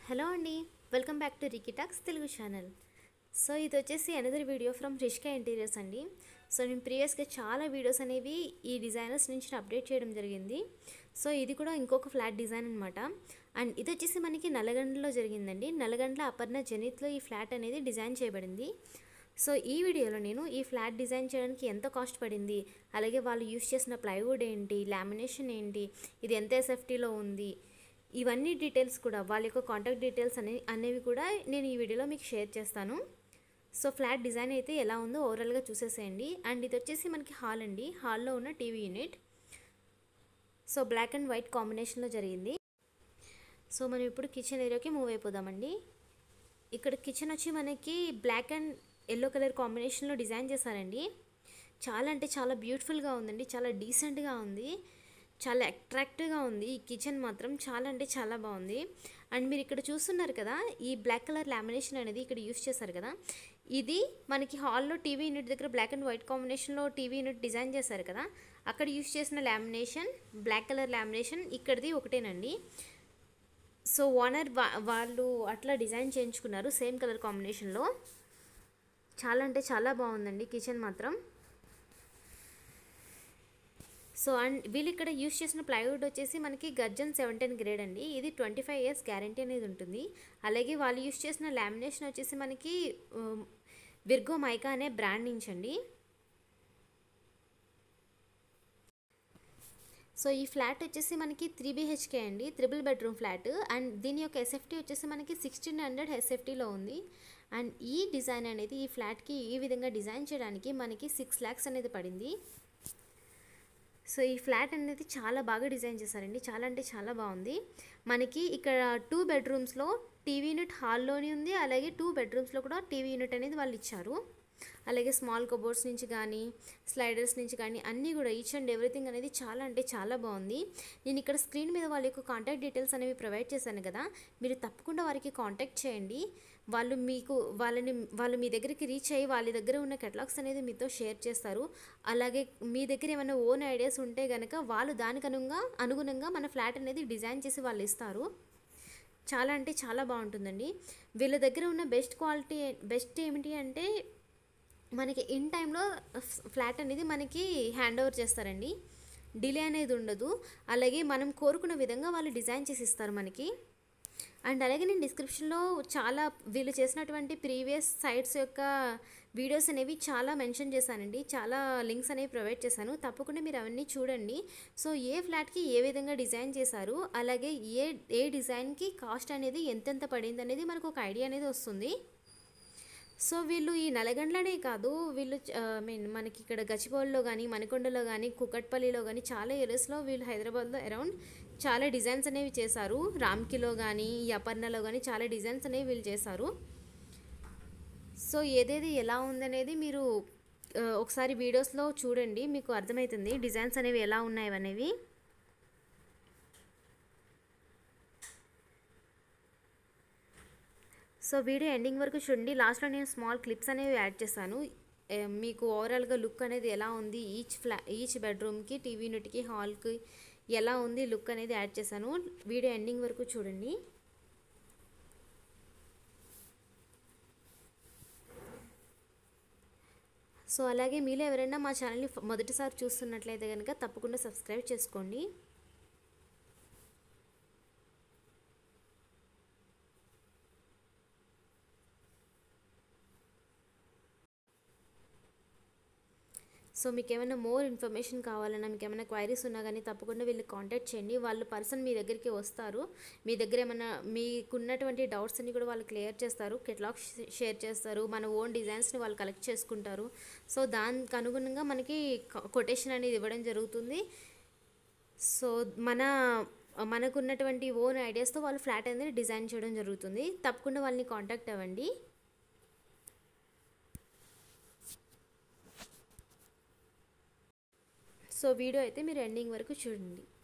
hello అండి welcome back to Ricky talks Telugu channel so ఇది వచ్చేసి another video from Rishka interiors అండి సో నేను ప్రీవియస్గా చాలా వీడియోస్ అనేవి ఈ డిజైనర్స్ నుంచి అప్డేట్ చేయడం జరిగింది సో ఇది కూడా ఇంకొక ఫ్లాట్ డిజైన్ అనమాట అండ్ ఇది వచ్చేసి మనకి నల్లగండ్లలో జరిగిందండి నల్లగండ్ల అపర్ణ జనిత్లో ఈ ఫ్లాట్ అనేది డిజైన్ చేయబడింది సో ఈ వీడియోలో నేను ఈ ఫ్లాట్ డిజైన్ చేయడానికి ఎంత కాస్ట్ పడింది అలాగే వాళ్ళు యూస్ చేసిన ప్లైవుడ్ ఏంటి లామినేషన్ ఏంటి ఇది ఎంత ఎస్ఎఫ్టీలో ఉంది ఇవన్నీ డీటెయిల్స్ కూడా వాళ్ళ యొక్క కాంటాక్ట్ డీటెయిల్స్ అనే అనేవి కూడా నేను ఈ వీడియోలో మీకు షేర్ చేస్తాను సో ఫ్లాట్ డిజైన్ అయితే ఎలా ఉందో ఓవరాల్గా చూసేసేయండి అండ్ ఇది వచ్చేసి మనకి హాల్ అండి హాల్లో ఉన్న TV unit so black and white కాంబినేషన్లో జరిగింది సో మనం ఇప్పుడు కిచెన్ ఏరియాకి మూవ్ అయిపోదామండి ఇక్కడ కిచెన్ వచ్చి మనకి బ్లాక్ అండ్ ఎల్లో కలర్ కాంబినేషన్లో డిజైన్ చేశారండి చాలా అంటే చాలా బ్యూటిఫుల్గా ఉందండి చాలా డీసెంట్గా ఉంది చాలా అట్రాక్టివ్గా ఉంది ఈ కిచెన్ మాత్రం చాలా అంటే చాలా బాగుంది అండ్ మీరు ఇక్కడ చూస్తున్నారు కదా ఈ బ్లాక్ కలర్ లామినేషన్ అనేది ఇక్కడ యూస్ చేశారు కదా ఇది మనకి హాల్లో టీవీ యూనిట్ దగ్గర బ్లాక్ అండ్ వైట్ కాంబినేషన్లో టీవీ యూనిట్ డిజైన్ చేశారు కదా అక్కడ యూస్ చేసిన లామినేషన్ బ్లాక్ కలర్ లామినేషన్ ఇక్కడిది ఒకటేనండి సో ఓనర్ వా వాళ్ళు అట్లా డిజైన్ చేయించుకున్నారు సేమ్ కలర్ కాంబినేషన్లో చాలా అంటే చాలా బాగుందండి కిచెన్ మాత్రం సో అండ్ వీళ్ళు ఇక్కడ యూస్ చేసిన ప్లైవుడ్ వచ్చేసి మనకి గర్జన్ సెవెంటీన్ గ్రేడ్ అండి ఇది ట్వంటీ ఫైవ్ ఇయర్స్ గ్యారంటీ అనేది ఉంటుంది అలాగే వాళ్ళు యూస్ చేసిన లామినేషన్ వచ్చేసి మనకి విర్గో మైకా అనే బ్రాండ్ నుంచి అండి సో ఈ ఫ్లాట్ వచ్చేసి మనకి త్రీ బీహెచ్కే అండి త్రిబుల్ బెడ్రూమ్ ఫ్లాట్ అండ్ దీని యొక్క ఎస్ఎఫ్టీ వచ్చేసి మనకి సిక్స్టీన్ హండ్రెడ్ ఎస్ఎఫ్టీలో ఉంది అండ్ ఈ డిజైన్ అనేది ఈ ఫ్లాట్కి ఈ విధంగా డిజైన్ చేయడానికి మనకి సిక్స్ ల్యాక్స్ అనేది పడింది సో ఈ ఫ్లాట్ అనేది చాలా బాగా డిజైన్ చేశారండి చాలా అంటే చాలా బాగుంది మనకి ఇక్కడ టూ బెడ్రూమ్స్లో టీవీ యూనిట్ హాల్లోని ఉంది అలాగే టూ బెడ్రూమ్స్లో కూడా టీవీ యూనిట్ అనేది వాళ్ళు ఇచ్చారు అలాగే స్మాల్ కబోర్డ్స్ నుంచి కానీ స్లైడర్స్ నుంచి కానీ అన్నీ కూడా ఈచ్ అండ్ ఎవ్రీథింగ్ అనేది చాలా అంటే చాలా బాగుంది నేను ఇక్కడ స్క్రీన్ మీద వాళ్ళ యొక్క కాంటాక్ట్ డీటెయిల్స్ అనేవి ప్రొవైడ్ చేశాను కదా మీరు తప్పకుండా వారికి కాంటాక్ట్ చేయండి వాళ్ళు మీకు వాళ్ళని వాళ్ళు మీ దగ్గరికి రీచ్ అయ్యి వాళ్ళ దగ్గర ఉన్న కెటలాగ్స్ అనేది మీతో షేర్ చేస్తారు అలాగే మీ దగ్గర ఏమైనా ఓన్ ఐడియాస్ ఉంటే కనుక వాళ్ళు దానికి అనుగుణంగా అనుగుణంగా మన ఫ్లాట్ అనేది డిజైన్ చేసి వాళ్ళు ఇస్తారు చాలా అంటే చాలా బాగుంటుందండి వీళ్ళ దగ్గర ఉన్న బెస్ట్ క్వాలిటీ బెస్ట్ ఏమిటి అంటే మనకి ఇన్ టైంలో ఫ్లాట్ అనేది మనకి హ్యాండ్ ఓవర్ చేస్తారండి డిలే అనేది ఉండదు అలాగే మనం కోరుకున్న విధంగా వాళ్ళు డిజైన్ చేసి ఇస్తారు మనకి అండ్ అలాగే నేను డిస్క్రిప్షన్లో చాలా వీళ్ళు చేసినటువంటి ప్రీవియస్ సైట్స్ యొక్క వీడియోస్ అనేవి చాలా మెన్షన్ చేశానండి చాలా లింక్స్ అనేవి ప్రొవైడ్ చేశాను తప్పకుండా మీరు అవన్నీ చూడండి సో ఏ ఫ్లాట్కి ఏ విధంగా డిజైన్ చేశారు అలాగే ఏ ఏ డిజైన్కి కాస్ట్ అనేది ఎంతెంత పడింది అనేది మనకు ఒక ఐడియా అనేది వస్తుంది సో వీళ్ళు ఈ నలగండ్లనే కాదు వీళ్ళు ఐ మీన్ మనకి ఇక్కడ గచ్చిబౌలిలో కానీ మణికొండలో కానీ కుకట్పల్లిలో కానీ చాలా ఏరియాస్లో వీళ్ళు హైదరాబాద్లో అరౌండ్ చాలా డిజైన్స్ అనేవి చేశారు రామ్కిలో కానీ ఈ అపర్ణలో కానీ చాలా డిజైన్స్ అనేవి వీళ్ళు చేశారు సో ఏదేది ఎలా ఉందనేది మీరు ఒకసారి వీడియోస్లో చూడండి మీకు అర్థమవుతుంది డిజైన్స్ అనేవి ఎలా ఉన్నాయి అనేవి సో వీడియో ఎండింగ్ వరకు చూడండి లాస్ట్లో నేను స్మాల్ క్లిప్స్ అనేవి యాడ్ చేశాను మీకు ఓవరాల్గా లుక్ అనేది ఎలా ఉంది ఈచ్ ఫ్లా ఈచ్ బెడ్రూమ్కి టీవీ యూనిట్కి హాల్కి ఎలా ఉంది లుక్ అనేది యాడ్ చేశాను వీడియో ఎండింగ్ వరకు చూడండి సో అలాగే మీలో ఎవరైనా మా ఛానల్ని మొదటిసారి చూస్తున్నట్లయితే కనుక తప్పకుండా సబ్స్క్రైబ్ చేసుకోండి సో మీకు ఏమైనా మోర్ ఇన్ఫర్మేషన్ కావాలన్నా మీకు ఏమైనా క్వైరీస్ ఉన్నా కానీ తప్పకుండా వీళ్ళు కాంటాక్ట్ చేయండి వాళ్ళు పర్సన్ మీ దగ్గరికి వస్తారు మీ దగ్గర ఏమైనా మీకున్నటువంటి డౌట్స్ అన్ని కూడా వాళ్ళు క్లియర్ చేస్తారు కెటలాగ్ షేర్ చేస్తారు మన ఓన్ డిజైన్స్ని వాళ్ళు కలెక్ట్ చేసుకుంటారు సో దానికి అనుగుణంగా మనకి కొటేషన్ అనేది ఇవ్వడం జరుగుతుంది సో మన మనకున్నటువంటి ఓన్ ఐడియాస్తో వాళ్ళు ఫ్లాట్ అనేది డిజైన్ చేయడం జరుగుతుంది తప్పకుండా వాళ్ళని కాంటాక్ట్ అవ్వండి సో వీడియో అయితే మీరు ఎండింగ్ వరకు చూడండి